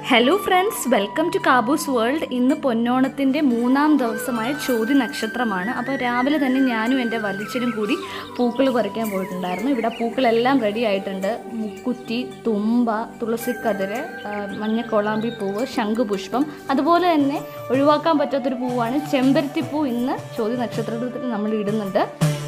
Hello friends welcome to Caboose World ഇന്ന് പൊന്നോണത്തിൻ്റെ മൂന്നാം ദിവസമായ ചോതി നക്ഷത്രമാണ് അപ്പോൾ രാവിലെ തന്നെ ഞാനും എൻ്റെ വലിച്ചനും കൂടി പൂക്കൾ പറിക്കാൻ പോയിട്ടുണ്ടായിരുന്നു ഇവിടെ പൂക്കളെല്ലാം റെഡി ആയിട്ടുണ്ട് മുക്കുറ്റി തുമ്പ തുളസിക്കതിര് ആ, മഞ്ഞക്കോളാമ്പി പൂവ് ശംഖുപുഷ്പം അതുപോലെ തന്നെ ഒഴിവാക്കാൻ പറ്റാത്തൊരു പൂവാണ് ചെമ്പരത്തിപ്പൂ ഇന്ന് ചോതി നക്ഷത്രത്തിൽ നമ്മൾ ഇടുന്നുണ്ട്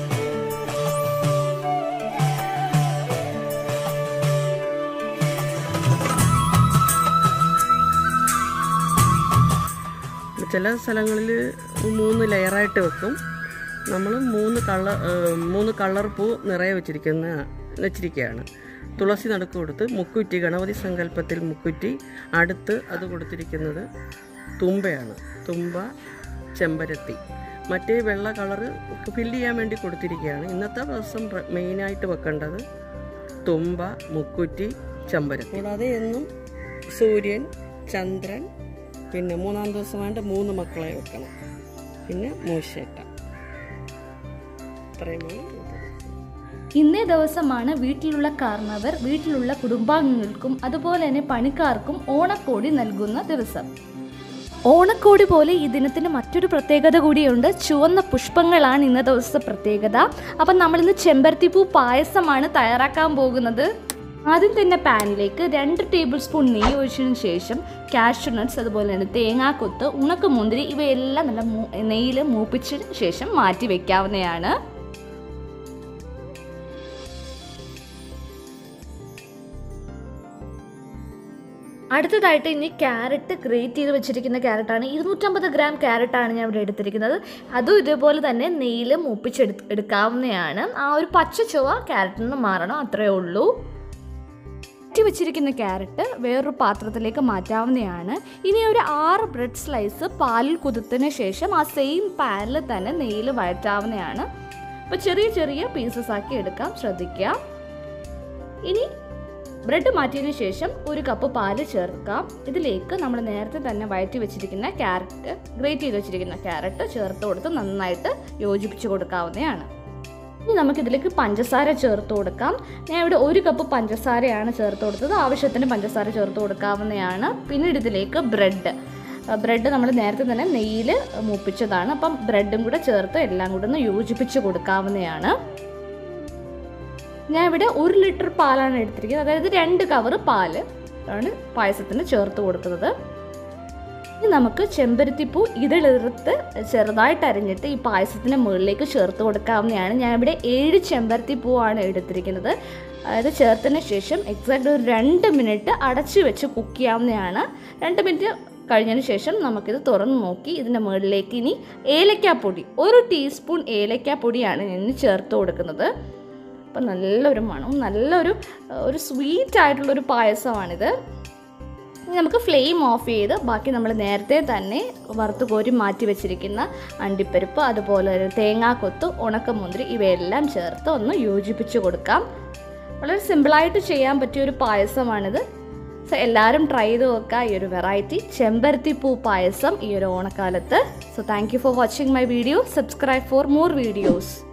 ചില സ്ഥലങ്ങളിൽ മൂന്ന് ലെയറായിട്ട് വെക്കും നമ്മൾ മൂന്ന് കളർ മൂന്ന് കളർ പൂ നിറയെ വെച്ചിരിക്കുന്ന വെച്ചിരിക്കുകയാണ് തുളസി നടുക്ക് കൊടുത്ത് മുക്കുറ്റി ഗണപതി സങ്കല്പത്തിൽ മുക്കുറ്റി അടുത്ത് അത് കൊടുത്തിരിക്കുന്നത് തുമ്പയാണ് തുമ്പ ചെമ്പരത്തി മറ്റേ വെള്ള കളറ് ഫില്ല് ചെയ്യാൻ വേണ്ടി കൊടുത്തിരിക്കുകയാണ് ഇന്നത്തെ ദിവസം പ്ര- മെയിനായിട്ട് വെക്കേണ്ടത് തുമ്പ മുക്കുറ്റി ചെമ്പരത്തി കൂടാതെ എന്നും സൂര്യൻ ചന്ദ്രൻ പിന്നെ മൂന്നാം ദിവസമായിട്ട് മൂന്ന് മക്കളെ വെക്കണം പിന്നെ മൂശേട്ട ഇത്രയുമാണ് ഇത്. ഇന്നേ ദിവസമാണ് വീട്ടിലുള്ള കാരണവർ വീട്ടിലുള്ള കുടുംബാംഗങ്ങൾക്കും അതുപോലെ തന്നെ പണിക്കാർക്കും ഓണക്കോടി നൽകുന്ന ദിവസം ഓണക്കോടി പോലെ ഈ ദിനത്തിന് മറ്റൊരു പ്രത്യേകത കൂടിയുണ്ട് ചുവന്ന പുഷ്പങ്ങളാണ് ഇന്ന ദിവസത്തെ പ്രത്യേകത അപ്പം നമ്മളിന്ന് ചെമ്പരത്തിപ്പൂ പായസമാണ് തയ്യാറാക്കാൻ പോകുന്നത് ആദ്യം തന്നെ പാനിലേക്ക് രണ്ട് ടേബിൾ സ്പൂൺ നെയ്യ് ഒഴിച്ചതിന് ശേഷം കാഷ്യൂ നട്ട്സ് അതുപോലെ തന്നെ തേങ്ങാക്കൊത്ത് ഉണക്കമുന്തിരി ഇവയെല്ലാം നല്ല നെയ്യിൽ മൂപ്പിച്ചതിന് ശേഷം മാറ്റി വെക്കാവുന്നതാണ് അടുത്തതായിട്ട് ഇനി ക്യാരറ്റ് ഗ്രേറ്റ് ചെയ്ത് വെച്ചിരിക്കുന്ന ക്യാരറ്റാണ് ഇരുന്നൂറ്റമ്പത് ഗ്രാം ക്യാരറ്റാണ് ഞാൻ ഇവിടെ എടുത്തിരിക്കുന്നത് അതും ഇതേപോലെ തന്നെ നെയ്യിൽ മൂപ്പിച്ചെടു എടുക്കാവുന്നതാണ് ആ ഒരു പച്ച ചുവ ക്യാരറ്റിൽ നിന്ന് മാറണം അത്രയേ ഉള്ളൂ മാറ്റി വെച്ചിരിക്കുന്ന ക്യാരറ്റ് വേറൊരു പാത്രത്തിലേക്ക് മാറ്റാവുന്നതാണ് ഇനി ഒരു ആറ് ബ്രെഡ് സ്ലൈസ് പാലിൽ കുതിർത്തതിന് ശേഷം ആ സെയിം പാനിൽ തന്നെ നെയ്യിൽ വഴറ്റാവുന്നതാണ് അപ്പോൾ ചെറിയ ചെറിയ പീസസ് ആക്കി എടുക്കാം ശ്രദ്ധിക്കുക ഇനി ബ്രെഡ് മാറ്റിയതിന് ശേഷം ഒരു കപ്പ് പാല് ചേർക്കാം ഇതിലേക്ക് നമ്മൾ നേരത്തെ തന്നെ വഴറ്റി വെച്ചിരിക്കുന്ന ക്യാരറ്റ് ഗ്രേറ്റ് ചെയ്ത് വെച്ചിരിക്കുന്ന ക്യാരറ്റ് ചേർത്ത് കൊടുത്ത് നന്നായിട്ട് യോജിപ്പിച്ച് കൊടുക്കാവുന്നതാണ് ഇനി നമുക്കിതിലേക്ക് പഞ്ചസാര ചേർത്ത് കൊടുക്കാം ഞാൻ ഇവിടെ ഒരു കപ്പ് പഞ്ചസാരയാണ് ചേർത്ത് കൊടുത്തത് ആവശ്യത്തിന് പഞ്ചസാര ചേർത്ത് കൊടുക്കാവുന്നതാണ് പിന്നീട് ഇതിലേക്ക് ബ്രെഡ് ബ്രെഡ് നമ്മൾ നേരത്തെ തന്നെ നെയ്യിൽ മൂപ്പിച്ചതാണ് അപ്പം ബ്രെഡും കൂടെ ചേർത്ത് എല്ലാം കൂടെ ഒന്ന് യോജിപ്പിച്ച് കൊടുക്കാവുന്നതാണ് ഞാൻ ഇവിടെ ഒരു ലിറ്റർ പാലാണ് എടുത്തിരിക്കുന്നത് അതായത് രണ്ട് കവർ പാല് ആണ് പായസത്തിന് ചേർത്ത് കൊടുക്കുന്നത് ഇനി നമുക്ക് ചെമ്പരത്തിപ്പൂ ഇതിലെടുത്ത് ചെറുതായിട്ട് അരിഞ്ഞിട്ട് ഈ പായസത്തിന് മുകളിലേക്ക് ചേർത്ത് കൊടുക്കാവുന്നതാണ് ഞാൻ ഇവിടെ ഏഴ് ചെമ്പരത്തിപ്പൂവാണ് എടുത്തിരിക്കുന്നത് അതായത് ചേർത്തതിന് ശേഷം എക്സാക്ട് ഒരു രണ്ട് മിനിറ്റ് അടച്ചു വെച്ച് കുക്ക് ചെയ്യാവുന്നതാണ് രണ്ട് മിനിറ്റ് കഴിഞ്ഞതിന് ശേഷം നമുക്കിത് തുറന്ന് നോക്കി ഇതിൻ്റെ മുകളിലേക്ക് ഇനി ഏലക്കാപ്പൊടി ഒരു ടീസ്പൂൺ ഏലക്കാപ്പൊടിയാണ് ഞാൻ ഇനി ചേർത്ത് കൊടുക്കുന്നത് അപ്പം നല്ലൊരു മണവും നല്ലൊരു ഏഹ്, ഒരു സ്വീറ്റ് ആയിട്ടുള്ളൊരു പായസമാണിത് ഇനി നമുക്ക് ഫ്ലെയിം ഓഫ് ചെയ്ത് ബാക്കി നമ്മൾ നേരത്തെ തന്നെ വറുത്ത് കോരി മാറ്റി വെച്ചിരിക്കുന്ന അണ്ടിപ്പരിപ്പ് അതുപോലെ ഒരു തേങ്ങാക്കൊത്ത് ഉണക്കമുന്തിരി ഇവയെല്ലാം ചേർത്ത് ഒന്ന് യോജിപ്പിച്ച് കൊടുക്കാം വളരെ സിമ്പിളായിട്ട് ചെയ്യാൻ പറ്റിയ ഒരു പായസമാണിത് സോ എല്ലാവരും ട്രൈ ചെയ്ത് നോക്കുക ഈ ഒരു വെറൈറ്റി ചെമ്പരത്തി പൂ പായസം ഈ ഒരു ഓണക്കാലത്ത് so thank you for watching my video subscribe for more videos